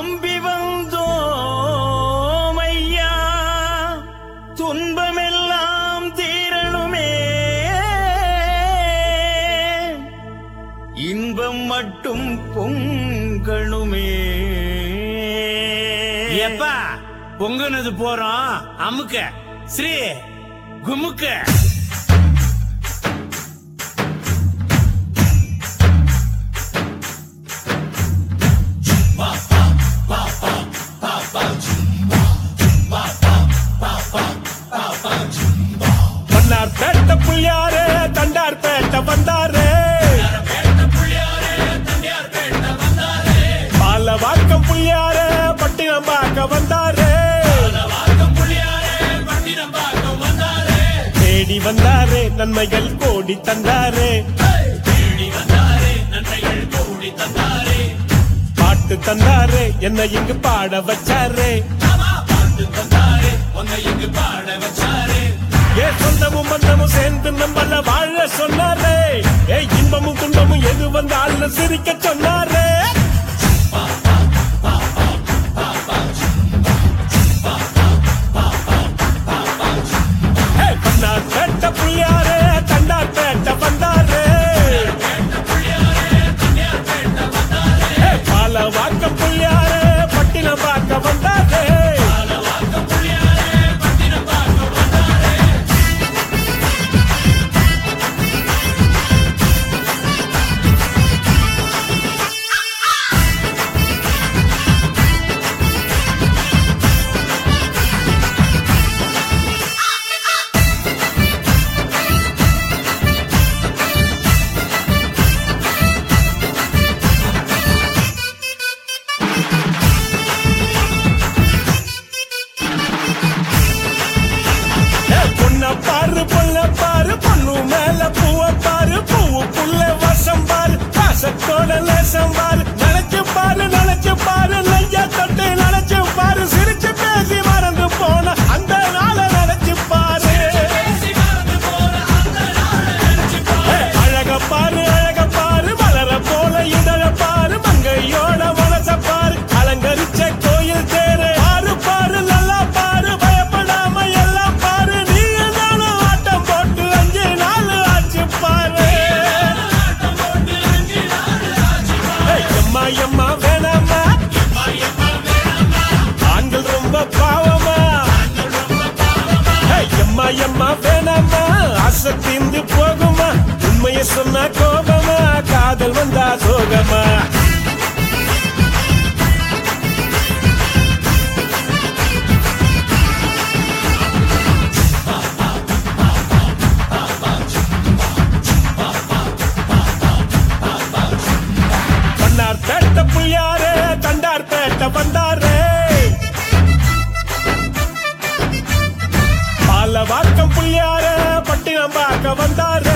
நம்பி வந்தோம் ஐயா துன்பமெல்லாம் தீரணுமே இன்பம் மட்டும் பொங்கணுமே எப்பா பொங்குனது போறோம் அமுக்க ஸ்ரீ குமுக்க மன்னார் பேட்ட புள்ளியாரு தண்டார் பேட்ட வந்தாரு பாலவாக்கம் புள்ளியாரு பட்டினம் பார்க்க வந்தாரு தேடி வந்தாரு நன்மைகள் கோடி தந்தாரு பாட்டு தந்தாரு என்ன இங்கு பாட வச்சாரு ஏ சொந்தமும் பந்தமும் சேர்ந்து நம்மள வாழ சொன்னாரே ஏ இன்பமும் துன்பமும் எது வந்தாலும் சிரிக்க சொன்னாரே ஏய், பண்ணார் பேட்ட புள்ளியாரு தண்டார் பேட்ட வந்தாரு ஏய், பால வாக்க புள்ளியாரு பட்டினம் பார்க்க வந்தாரு பொண்ண பாரு பொண்ண பாரு பொண்ணு மேல பூவ பாரு பூவு புள்ள வசம் பாரு பாசத்தோட நேசம் பாரு நினைச்சு பாரு நினைச்சு பாரு நெய்ய தொட்டு நினைச்சு பாரு சிரிச்சு பேசி மறந்து போன அந்த நாள நினைச்சு பாரு ஏய், அழக பாரு அழக பாரு மலர போல இதழ பாரு மங்கையோட மனச பாரு அலங்கரிச்ச கோயில் தேரு பாரு பாரு நல்லா பாரு பயப்படாம எல்லாம் பாரு நீ நானும் ஆட்டம் போட்டு அஞ்சு நாள் ஆச்சு பாரு ஏய், எம்மா எம்மா வேணாமா ஆண்கள் ரொம்ப பாவமா ஏய், எம்மா எம்மா வேணாமா ஆசை தீர்ந்து போகுமா உண்மையை சொன்னா கோபமா காதல் வந்தா சோகமா பண்ணார் பேட்ட புள்ளியாரு தண்டார் பேட்ட வந்தாரு பால வாக்கம் புள்ளியாரு பட்டினம் பார்க்க வந்தாரு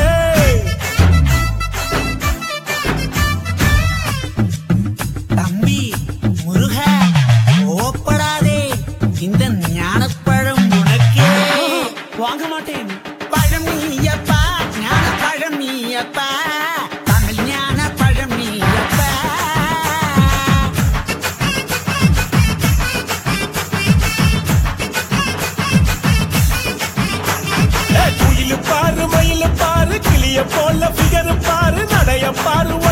தம்பி முருக ஓப்படாதே இந்த ஞானப்பழம் உனக்கே வாங்க மாட்டேன் பழம் நீயப்பா ஞான பழம் நீயப்பா தமிழ் ஞான பழம் நீயப்பா ஏய், குயிலு பாரு மயிலு பாரு கிளிய போல பிகரு பாரு நடைய பாரு